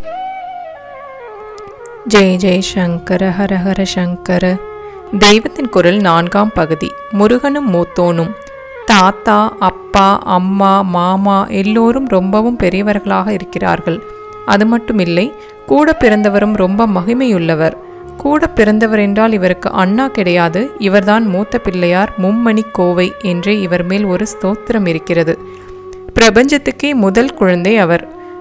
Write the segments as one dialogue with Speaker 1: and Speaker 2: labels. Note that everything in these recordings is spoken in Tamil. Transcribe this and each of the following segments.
Speaker 1: ஜெய ஜெய சங்கர ஹர ஹர சங்கர தெய்வத்தின் குரல் நான்காம் பகுதி முருகனும் மூத்தோனும் தாத்தா அப்பா அம்மா மாமா எல்லோரும் ரொம்பவும் பெரியவர்களாக இருக்கிறார்கள் அது மட்டும் இல்லை கூட பிறந்தவரும் ரொம்ப மகிமையுள்ளவர் கூட பிறந்தவர் என்றால் இவருக்கு அண்ணா கிடையாது இவர்தான் மூத்த பிள்ளையார் மும்மணி கோவை என்றே இவர் மேல் ஒரு ஸ்தோத்திரம் இருக்கிறது பிரபஞ்சத்துக்கே முதல் குழந்தை அவர்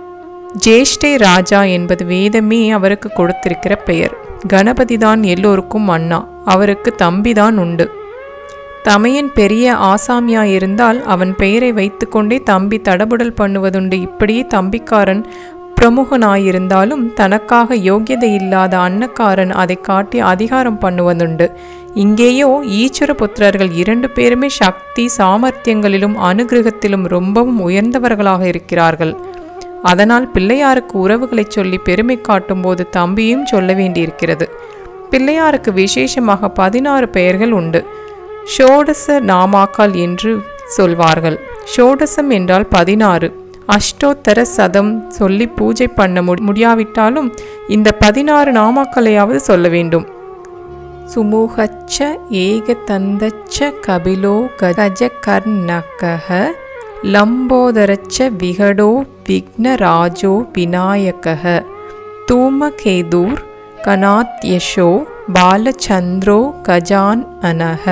Speaker 1: ஜேஷ்டே ராஜா என்பது வேதமே அவருக்கு கொடுத்திருக்கிற பெயர் கணபதி தான் எல்லோருக்கும் அண்ணா அவருக்கு தம்பிதான் உண்டு தமையன் பெரிய ஆசாமியா இருந்தால் அவன் பெயரை வைத்துக்கொண்டே தம்பி தடபுடல் பண்ணுவதுண்டு இப்படியே தம்பிக்காரன் பிரமுகனாயிருந்தாலும் தனக்காக யோக்கியதை இல்லாத அன்னக்காரன் அதை காட்டி அதிகாரம் பண்ணுவதுண்டு இங்கேயோ ஈஸ்வர புத்திரர்கள் இரண்டு பேருமே சக்தி சாமர்த்தியங்களிலும் அனுகிரகத்திலும் ரொம்பவும் உயர்ந்தவர்களாக இருக்கிறார்கள் அதனால் பிள்ளையாருக்கு உறவுகளைச் சொல்லி பெருமை காட்டும்போது தம்பியும் சொல்ல வேண்டியிருக்கிறது பிள்ளையாருக்கு விசேஷமாக பதினாறு பெயர்கள் உண்டு ஷோடச நாமாக்கள் என்று சொல்வார்கள் ஷோடசம் என்றால் பதினாறு அஷ்டோத்தர சதம் சொல்லி பூஜை பண்ண முடி முடியாவிட்டாலும் இந்த பதினாறு நாமாக்களையாவது சொல்ல வேண்டும் சுமூகச்ச ஏகதந்தச்ச கபிலோ கஜ கர்ணகः லம்போதரச்ச விகடோ விக்னராஜோ விநாயகः தூமகேதூர் கனாத்யஷோ பாலச்சந்திரோ கஜான் அனக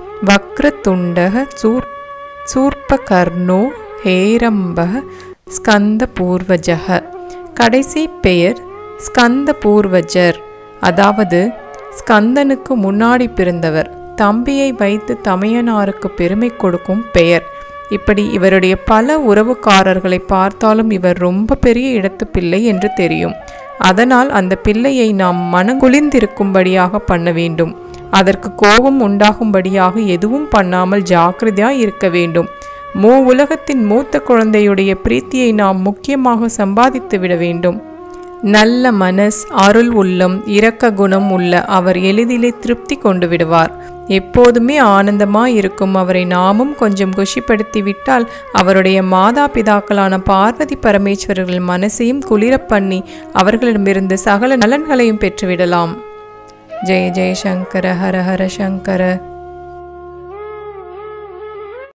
Speaker 1: வக்ரதுண்டக சூர் சூர்பகர்ணோ ஹேரம்பக ஸ்கந்த பூர்வஜக கடைசி பெயர் ஸ்கந்த பூர்வஜர் அதாவது ஸ்கந்தனுக்கு முன்னாடி பிறந்தவர் தம்பியை வைத்து தமையனாருக்கு பெருமை கொடுக்கும் பெயர் இப்படி இவருடைய பல உறவுக்காரர்களை பார்த்தாலும் இவர் ரொம்ப பெரிய இடத்து பிள்ளை என்று தெரியும் அதனால் அந்த பிள்ளையை நாம் மனங்குளிர்ந்திருக்கும்படியாக பண்ண வேண்டும் அதற்கு கோபம் உண்டாகும்படியாக எதுவும் பண்ணாமல் ஜாக்கிரதையாய் இருக்க வேண்டும் மூ உலகத்தின் மூத்த குழந்தையுடைய பிரீத்தியை நாம் முக்கியமாக சம்பாதித்து விட வேண்டும் நல்ல மனஸ் அருள் உள்ளம் இரக்க குணம் உள்ள அவர் எளிதிலே திருப்தி கொண்டு விடுவார் எப்போதுமே ஆனந்தமாய் இருக்கும் அவரை நாமும் கொஞ்சம் குஷிப்படுத்தி விட்டால் அவருடைய மாதா பிதாக்களான பார்வதி பரமேஸ்வரர்கள் மனசையும் குளிரப் பண்ணி அவர்களிடமிருந்து சகல நலன்களையும் பெற்றுவிடலாம் ஜெய ஜெய சங்கர ஹர ஹர சங்கர